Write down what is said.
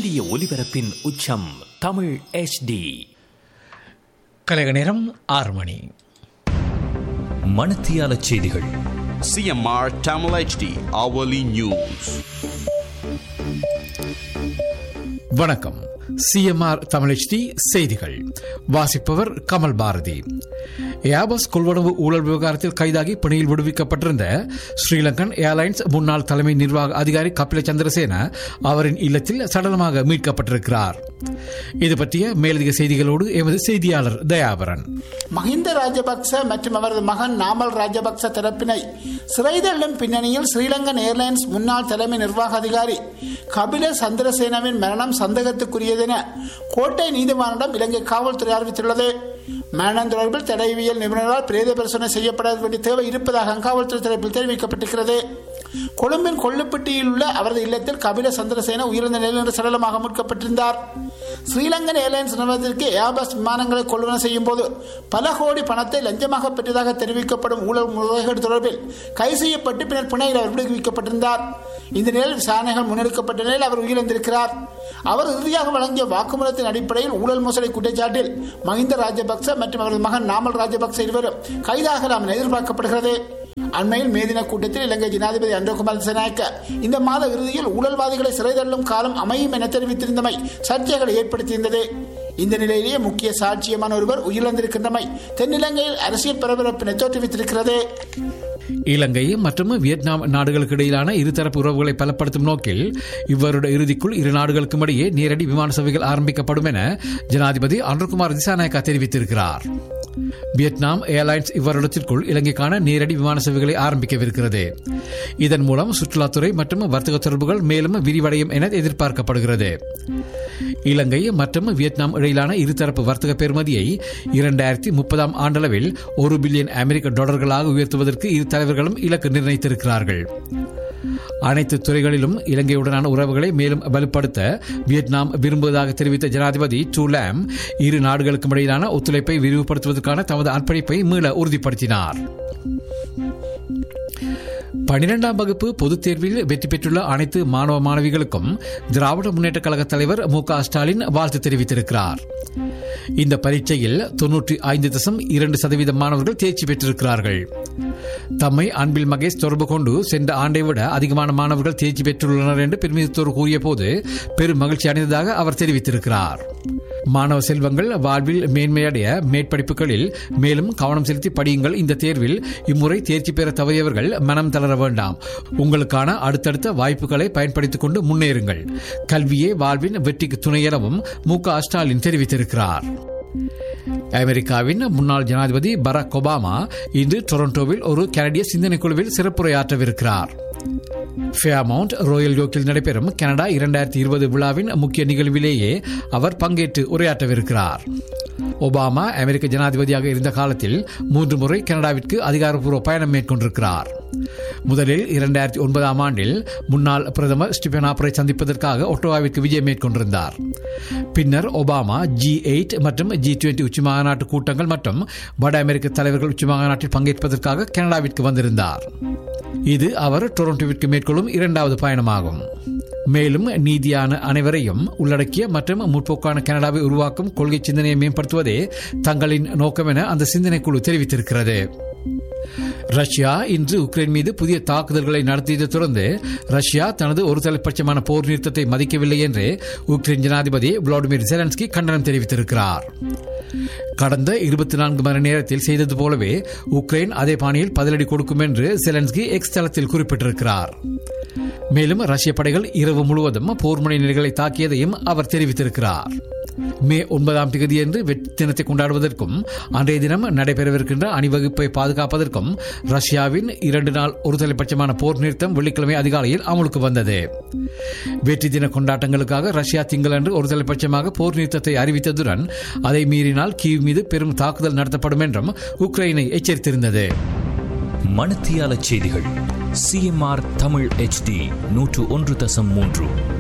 சூரிய ஒளிபரப்பின் உச்சம் தமிழ் HD கலைக நேரம் ஆறு மணி மணத்தியால செய்திகள் CMR Tamil HD hourly news. வணக்கம் சிஎம்ஆர் தமிழ்ச்சி செய்திகள் வாசிப்பவர் கமல் பாரதி ஏபஸ் கொள்வனவு ஊழல் விவகாரத்தில் கைதாகி பணியில் விடுவிக்கப்பட்டிருந்த ஸ்ரீலங்கன் ஏர்லைன்ஸ் முன்னாள் தலைமை நிர்வாக அதிகாரி கபில சந்திரசேன அவரின் இல்லத்தில் சடலமாக மீட்கப்பட்டிருக்கிறார் இது பற்றிய மேலதிக செய்திகளோடு எமது செய்தியாளர் தயாபரன் மஹிந்த ராஜபக்ச மற்றும் அவரது மகன் நாமல் ராஜபக்ச தரப்பினை சிறைதள்ளும் பின்னணியில் ஸ்ரீலங்கன் ஏர்லைன்ஸ் முன்னாள் தலைமை நிர்வாக அதிகாரி கபில சந்திரசேனவின் மரணம் சந்தேகத்துக்குரியதென கோட்டை நீதிமன்றம் இலங்கை காவல்துறை அறிவித்துள்ளது மரணம் தொடர்பில் தடயவியல் நிபுணர்களால் பிரேத பரிசோதனை செய்யப்பட வேண்டிய தேவை இருப்பதாக காவல்துறை தரப்பில் தெரிவிக்கப்பட்டிருக்கிறது கொழும்பின் கொள்ளுப்பட்டியில் உள்ள அவரது இல்லத்தில் கபில சந்திரசேன உயிரிழந்த நிலையில் இன்று சடலமாக மீட்கப்பட்டிருந்தார் ஸ்ரீலங்கன் ஏர்லைன்ஸ் நிறுவனத்திற்கு ஏர்பஸ் விமானங்களை கொள்வன செய்யும் போது பல கோடி பணத்தை லஞ்சமாக பெற்றதாக தெரிவிக்கப்படும் ஊழல் முறைகேடு தொடர்பில் கைது செய்யப்பட்டு பின்னர் பிணையில் அவர் விடுவிக்கப்பட்டிருந்தார் இந்த நிலையில் விசாரணைகள் முன்னெடுக்கப்பட்ட நிலையில் அவர் உயிரிழந்திருக்கிறார் அவர் இறுதியாக வழங்கிய வாக்குமூலத்தின் அடிப்படையில் ஊழல் மோசடி குற்றச்சாட்டில் மஹிந்த ராஜபக்ச மற்றும் அவரது மகன் நாமல் ராஜபக்ச இருவரும் கைதாகலாம் என எதிர்பார்க்கப்படுகிறது அண்மையில் மேதின கூட்டத்தில் இலங்கை ஜனாதிபதி அன்றகுமார் திசநாயக்க இந்த மாத இறுதியில் ஊழல்வாதிகளை சிறை தள்ளும் காலம் அமையும் என தெரிவித்திருந்தமை சர்ச்சைகளை ஏற்படுத்தியிருந்தது இந்த நிலையிலேயே முக்கிய சாட்சியமான ஒருவர் உயிரிழந்திருக்கின்றமை தென்னிலங்கையில் அரசியல் பரபரப்பினை தோற்றுவித்திருக்கிறது இலங்கை மற்றும் வியட்நாம் நாடுகளுக்கு இடையிலான இருதரப்பு உறவுகளை பலப்படுத்தும் நோக்கில் இவ்வருட இறுதிக்குள் இரு நாடுகளுக்கும் இடையே நேரடி விமான சேவைகள் ஆரம்பிக்கப்படும் என ஜனாதிபதி அனுர்குமார் திசாநாயக்கா தெரிவித்திருக்கிறார் வியட்நாம் ஏர்லைன்ஸ் இவ்வருடத்திற்குள் இலங்கைக்கான நேரடி விமான சேவைகளை ஆரம்பிக்கவிருக்கிறது இதன் மூலம் சுற்றுலாத்துறை மற்றும் வர்த்தக தொடர்புகள் மேலும் விரிவடையும் என எதிர்பார்க்கப்படுகிறது இலங்கை மற்றும் வியட்நாம் இடையிலான இருதரப்பு வர்த்தக பெறுமதியை இரண்டாயிரத்தி முப்பதாம் ஆண்டளவில் ஒரு பில்லியன் அமெரிக்க டாலர்களாக உயர்த்துவதற்கு இரு தலைவர்களும் இலக்கு நிர்ணயித்திருக்கிறார்கள் அனைத்து துறைகளிலும் இலங்கையுடனான உறவுகளை மேலும் வலுப்படுத்த வியட்நாம் விரும்புவதாக தெரிவித்த ஜனாதிபதி டூலாம் இரு நாடுகளுக்கும் இடையிலான ஒத்துழைப்பை விரிவுபடுத்துவதற்கான தமது அர்ப்பணிப்பை மீள உறுதிப்படுத்தினார் பனிரெண்டாம் வகுப்பு பொதுத் தேர்வில் வெற்றி பெற்றுள்ள அனைத்து மாணவ மாணவிகளுக்கும் திராவிட முன்னேற்ற கழக தலைவர் மு க ஸ்டாலின் வாழ்த்து தெரிவித்திருக்கிறார் இந்த பரீட்சையில் தொன்னூற்றி ஐந்து தசம் இரண்டு சதவீத மாணவர்கள் தேர்ச்சி பெற்றிருக்கிறார்கள் தம்மை அன்பில் மகேஷ் தொடர்பு கொண்டு சென்ற ஆண்டை விட அதிகமான மாணவர்கள் தேர்ச்சி பெற்றுள்ளனர் என்று பெருமிதத்தோடு கூறிய போது பெரும் மகிழ்ச்சி அடைந்ததாக அவர் தெரிவித்திருக்கிறார் மாணவ செல்வங்கள் வாழ்வில் மேன்மையடைய மேற்படிப்புகளில் மேலும் கவனம் செலுத்தி படியுங்கள் இந்த தேர்வில் இம்முறை தேர்ச்சி பெற தவறியவர்கள் மனம் தளர வேண்டாம் உங்களுக்கான அடுத்தடுத்த வாய்ப்புகளை பயன்படுத்திக் கொண்டு முன்னேறுங்கள் கல்வியே வாழ்வின் வெற்றிக்கு துணை எனவும் மு க ஸ்டாலின் தெரிவித்திருக்கிறார் அமெரிக்காவின் முன்னாள் ஜனாதிபதி பராக் ஒபாமா இன்று டொரண்டோவில் ஒரு கனடிய சிந்தனை குழுவில் சிறப்புரையாற்றவிருக்கிறார் ஃபேமவுண்ட் ராயல் யோக்கில் நடைபெறும் கனடா இரண்டாயிரத்தி இருபது விழாவின் முக்கிய நிகழ்விலேயே அவர் பங்கேற்று உரையாற்றவிருக்கிறார் ஒபாமா அமெரிக்க ஜனாதிபதியாக இருந்த காலத்தில் மூன்று முறை கனடாவிற்கு அதிகாரப்பூர்வ பயணம் மேற்கொண்டிருக்கிறார் முதலில் இரண்டாயிரத்தி ஒன்பதாம் ஆண்டில் முன்னாள் பிரதமர் ஸ்டிபன் ஆப்பரை சந்திப்பதற்காக ஒட்டோவாவிற்கு விஜயம் மேற்கொண்டிருந்தார் பின்னர் ஒபாமா ஜி எயிட் மற்றும் ஜி டுவெண்டி உச்சி மாநாட்டு கூட்டங்கள் மற்றும் வட அமெரிக்க தலைவர்கள் உச்சி மாநாட்டில் பங்கேற்பதற்காக கனடாவிற்கு வந்திருந்தார் இது அவர் டொரண்டோவிற்கு மேற்கொள்ளும் இரண்டாவது பயணமாகும் மேலும் நீதியான அனைவரையும் உள்ளடக்கிய மற்றும் முற்போக்கான கனடாவை உருவாக்கும் கொள்கை சிந்தனையை மேம்படுத்துவதே தங்களின் நோக்கம் என அந்த சிந்தனை குழு தெரிவித்திருக்கிறது ரஷ்யா இன்று உக்ரைன் மீது புதிய தாக்குதல்களை நடத்தியதை தொடர்ந்து ரஷ்யா தனது ஒரு தலைப்பட்சமான போர் நிறுத்தத்தை மதிக்கவில்லை என்று உக்ரைன் ஜனாதிபதி விளாடிமிர் ஜெலன்ஸ்கி கண்டனம் தெரிவித்திருக்கிறார் கடந்த இருபத்தி நான்கு மணி நேரத்தில் செய்தது போலவே உக்ரைன் அதே பாணியில் பதிலடி கொடுக்கும் என்று செலன்ஸ்கி எக்ஸ் தளத்தில் குறிப்பிட்டிருக்கிறார் மேலும் ரஷ்ய படைகள் இரவு முழுவதும் போர்முனை நிலைகளை தாக்கியதையும் அவர் தெரிவித்திருக்கிறார் மே ஒன்பதாம் தேதியன்று வெற்றி தினத்தை கொண்டாடுவதற்கும் அன்றைய தினம் நடைபெறவிருக்கின்ற அணிவகுப்பை பாதுகாப்பதற்கும் ரஷ்யாவின் இரண்டு நாள் ஒரு தலைப்பட்சமான போர் நிறுத்தம் வெள்ளிக்கிழமை அதிகாலையில் அமலுக்கு வந்தது வெற்றி தின கொண்டாட்டங்களுக்காக ரஷ்யா திங்களன்று ஒரு தலைப்பட்சமாக போர் நிறுத்தத்தை அறிவித்ததுடன் அதை மீறினால் கீவ் மீது பெரும் தாக்குதல் நடத்தப்படும் என்றும் உக்ரைனை எச்சரித்திருந்தது மணத்தியால செய்திகள் சிஎம்ஆர் தமிழ் HD நூற்று ஒன்று தசம் மூன்று